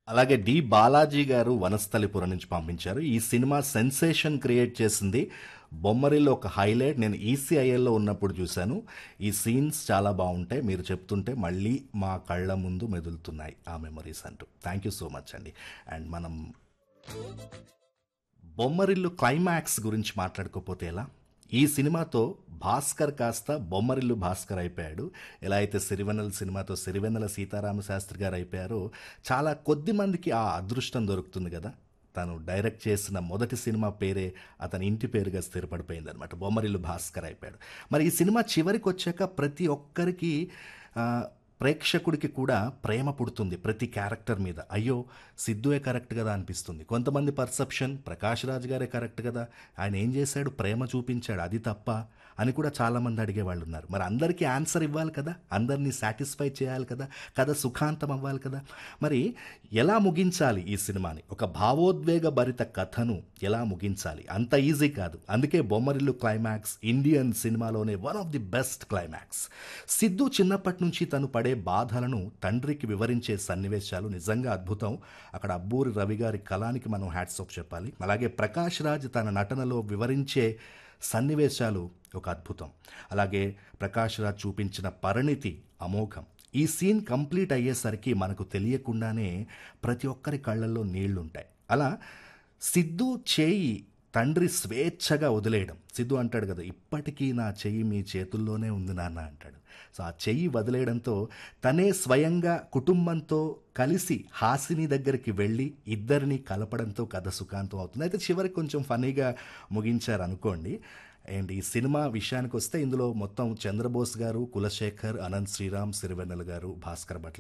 అలాగే డి బాలాజీ గారు వనస్థలిపురం నుంచి పంపించారు ఈ సినిమా సెన్సేషన్ క్రియేట్ చేసింది బొమ్మరిలో ఒక హైలైట్ నేను ఈసీఐఎల్లో ఉన్నప్పుడు చూశాను ఈ సీన్స్ చాలా బాగుంటాయి మీరు చెప్తుంటే మళ్ళీ మా కళ్ళ ముందు మెదులుతున్నాయి ఆ మెమరీస్ అంటూ థ్యాంక్ యూ సో మచ్ అండి అండ్ మనం బొమ్మరిల్లు క్లైమాక్స్ గురించి మాట్లాడుకోపోతే ఎలా ఈ సినిమాతో భాస్కర్ కాస్త బొమ్మరిల్లు భాస్కర్ అయిపోయాడు ఎలా అయితే సిరివెన్నెల సినిమాతో సిరివెన్నెల సీతారామ శాస్త్రి గారు అయిపోయారో చాలా కొద్ది మందికి ఆ అదృష్టం దొరుకుతుంది కదా తను డైరెక్ట్ చేసిన మొదటి సినిమా పేరే అతని ఇంటి పేరుగా స్థిరపడిపోయింది అనమాట బొమ్మరిల్లు భాస్కర్ అయిపోయాడు మరి ఈ సినిమా చివరికి వచ్చాక ప్రతి ఒక్కరికి ఆ, ప్రేక్షకుడికి కూడా ప్రేమ పుడుతుంది ప్రతి క్యారెక్టర్ మీద అయ్యో సిద్ధువే కరెక్ట్ కదా అనిపిస్తుంది కొంతమంది పర్సెప్షన్ ప్రకాష్ రాజ్ గారే కరెక్ట్ కదా ఆయన ఏం చేశాడు ప్రేమ చూపించాడు అది తప్ప అని కూడా చాలామంది అడిగే వాళ్ళు ఉన్నారు మరి అందరికీ ఆన్సర్ ఇవ్వాలి కదా అందరినీ సాటిస్ఫై చేయాలి కదా కథ సుఖాంతం అవ్వాలి కదా మరి ఎలా ముగించాలి ఈ సినిమాని ఒక భావోద్వేగ భరిత కథను ఎలా ముగించాలి అంత ఈజీ కాదు అందుకే బొమ్మరిల్లు క్లైమాక్స్ ఇండియన్ సినిమాలోనే one of the best climax Siddhu చిన్నప్పటి నుంచి తను పడే బాధలను తండ్రికి వివరించే సన్నివేశాలు నిజంగా అద్భుతం అక్కడ అబ్బూరి రవి గారి కళానికి మనం హ్యాట్స్ ఆఫ్ చెప్పాలి అలాగే ప్రకాష్ రాజ్ తన నటనలో వివరించే సన్నివేశాలు ఒక అద్భుతం అలాగే ప్రకాష్ రాజ్ చూపించిన పరిణితి అమోఘం ఈ సీన్ కంప్లీట్ అయ్యేసరికి మనకు తెలియకుండానే ప్రతి ఒక్కరి కళ్ళల్లో నీళ్లుంటాయి అలా సిద్ధు చేయి తండ్రి స్వేచ్ఛగా వదిలేయడం సిద్ధు అంటాడు కదా ఇప్పటికీ నా చెయ్యి మీ చేతుల్లోనే ఉంది నాన్న అంటాడు సో ఆ చెయ్యి వదిలేయడంతో తనే స్వయంగా కుటుంబంతో కలిసి హాసిని దగ్గరికి వెళ్ళి ఇద్దరిని కలపడంతో కథ సుఖాంతం అవుతుంది అయితే చివరికి కొంచెం ఫనీగా ముగించారు అనుకోండి అండ్ ఈ సినిమా విషయానికి వస్తే ఇందులో మొత్తం చంద్రబోస్ గారు కులశేఖర్ అనంత్ శ్రీరామ్ సిరివెన్నెల గారు భాస్కర్ భట్ల